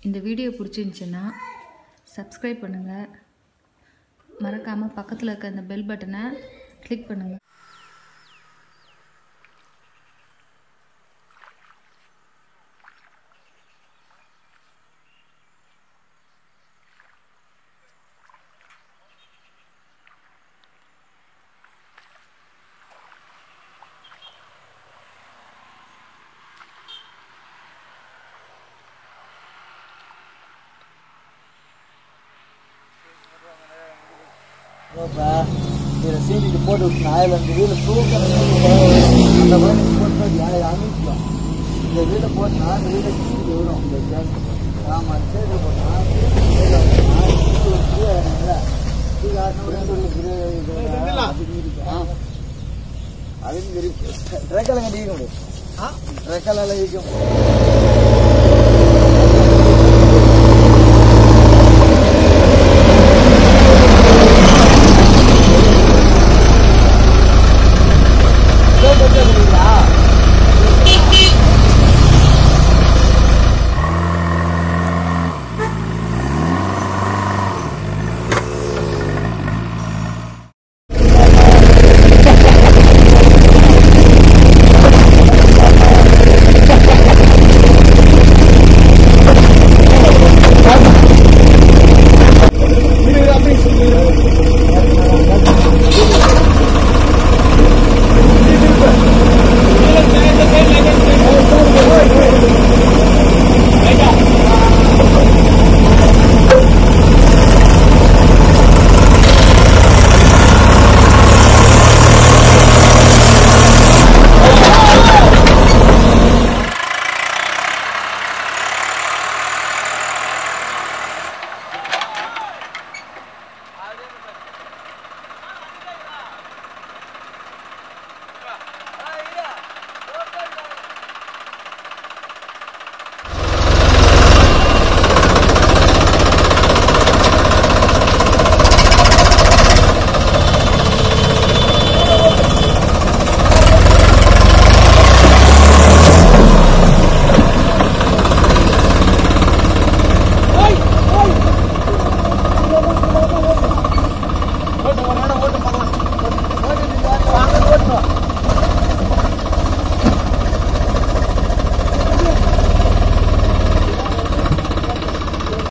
இந்த வீடியோ பிடிச்சிருந்துச்சுன்னா சப்ஸ்கிரைப் பண்ணுங்கள் மறக்காமல் பக்கத்தில் இருக்க அந்த பெல் பட்டனை கிளிக் பண்ணுங்கள் இப்போ இதில் சீனிக்கு போட்டு விட்டுனா அதில் இந்த வீடு தூக்கம் அந்த மாதிரி போட்டு யாரை அமைக்கலாம் இந்த வீடை போட்டுனா இந்த வீடை கீழே விடும் இந்த கேஸ் ஆமாம் சேர்த்து போட்டா அதுவும் ரெக்கலை கட்டிக்க முடியும் ரெக்கலால் வைக்க முடியும்